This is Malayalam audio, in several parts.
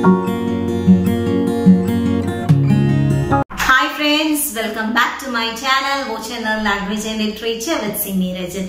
Hi friends, welcome back to my channel, Watch Channel Language and Literature with Simi Rajan.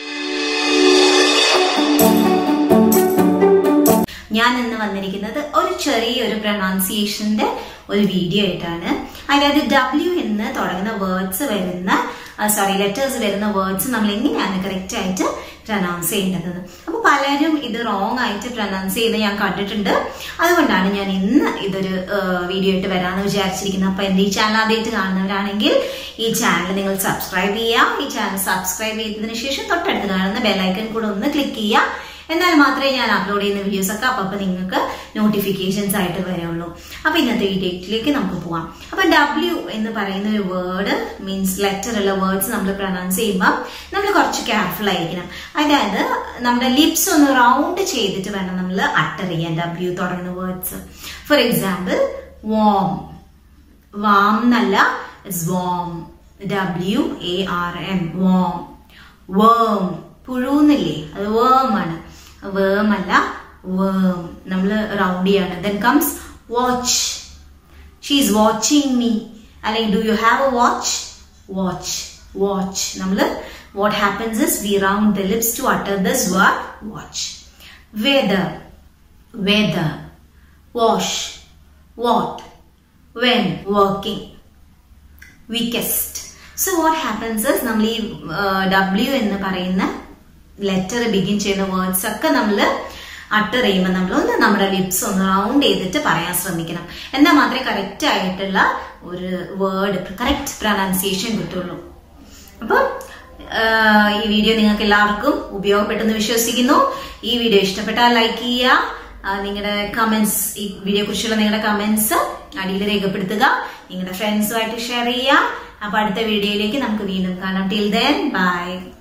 ഞാൻ ഇന്ന് വന്നിരിക്കുന്നത് ഒരു ചെറിയൊരു പ്രൊണൗൺസിയേഷന്റെ ഒരു വീഡിയോ ആയിട്ടാണ് അതായത് ഡബ്ല്യു എന്ന് തുടങ്ങുന്ന വേർഡ്സ് വരുന്ന സോറി ലെറ്റേഴ്സ് വരുന്ന വേർഡ്സ് നമ്മൾ എങ്ങനെയാണ് കറക്റ്റ് ആയിട്ട് പ്രൊനൗൺസ് ചെയ്യേണ്ടത് അപ്പൊ പലരും ഇത് റോങ് ആയിട്ട് പ്രൊനൗൺസ് ചെയ്യുന്നത് ഞാൻ കണ്ടിട്ടുണ്ട് അതുകൊണ്ടാണ് ഞാൻ ഇന്ന് ഇതൊരു വീഡിയോ ആയിട്ട് വരാമെന്ന് വിചാരിച്ചിരിക്കുന്നത് അപ്പൊ എന്റെ ഈ ചാനൽ ആദ്യമായിട്ട് കാണുന്നവരാണെങ്കിൽ ഈ ചാനൽ നിങ്ങൾ സബ്സ്ക്രൈബ് ചെയ്യുക ഈ ചാനൽ സബ്സ്ക്രൈബ് ചെയ്തതിനു ശേഷം തൊട്ടടുത്ത് കാണുന്ന ബെല്ലൈക്കൺ കൂടെ ഒന്ന് ക്ലിക്ക് ചെയ്യുക എന്നാൽ മാത്രമേ ഞാൻ അപ്ലോഡ് ചെയ്യുന്ന വീഡിയോസ് ഒക്കെ അപ്പൊ നിങ്ങൾക്ക് നോട്ടിഫിക്കേഷൻസ് ആയിട്ട് വരുള്ളൂ അപ്പൊ ഇന്നത്തെ വീഡിയോയിലേക്ക് നമുക്ക് പോവാം അപ്പൊ ഡബ്ല്യു എന്ന് പറയുന്ന ഒരു വേർഡ് മീൻസ് ലെറ്റർ ഉള്ള വേർഡ്സ് നമ്മൾ പ്രൊനൗൺസ് ചെയ്യുമ്പോൾ നമ്മൾ കുറച്ച് കെയർഫുൾ ആയിരിക്കണം അതായത് നമ്മുടെ ലിപ്സ് ഒന്ന് റൗണ്ട് ചെയ്തിട്ട് വേണം നമ്മൾ അട്ടർ ചെയ്യാൻ ഡബ്ല്യു തുടങ്ങുന്ന words for example worm warm എന്നല്ല worm W A R M worm worm പുഴുന്നില്ലേ അത് വേം ആണ് വേം അല്ല വേം നമ്മൾ റൗണ്ട് ചെയ്യാണ് then comes watch she is watching me അല്ലെങ്കിൽ do you have a watch watch watch നമ്മൾ what happens is we round the lips to utter this word watch weather weather wash what when working weakest so what happens is നമ്മൾ ഈ ഡബ്ല്യു എന്ന് പറയുന്ന ലെറ്റർ ബിഗിൻ ചെയ്യുന്ന വേർഡ്സ് ഒക്കെ നമ്മൾ അട്ടർ ചെയ്യുമ്പോൾ നമ്മൾ ഒന്ന് നമ്മുടെ ലിപ്സ് ഒന്ന് റൗണ്ട് ചെയ്തിട്ട് പറയാൻ ശ്രമിക്കണം എന്നാൽ മാത്രമേ കറക്റ്റ് ആയിട്ടുള്ള ഒരു വേർഡ് കറക്റ്റ് പ്രൊനൗൺസിയേഷൻ കിട്ടുള്ളൂ അപ്പം ഈ വീഡിയോ നിങ്ങൾക്ക് എല്ലാവർക്കും ഉപയോഗപ്പെട്ടെന്ന് വിശ്വസിക്കുന്നു ഈ വീഡിയോ ഇഷ്ടപ്പെട്ടാൽ ലൈക്ക് ചെയ്യുക നിങ്ങളുടെ കമന്റ്സ് ഈ വീഡിയോ കുറിച്ചുള്ള നിങ്ങളുടെ കമന്റ്സ് അടിയിൽ രേഖപ്പെടുത്തുക നിങ്ങളുടെ ഫ്രണ്ട്സുമായിട്ട് ഷെയർ ചെയ്യുക അപ്പൊ അടുത്ത വീഡിയോയിലേക്ക് നമുക്ക് വീണ്ടും കാണാം ടിൽ ദെൻ ബൈ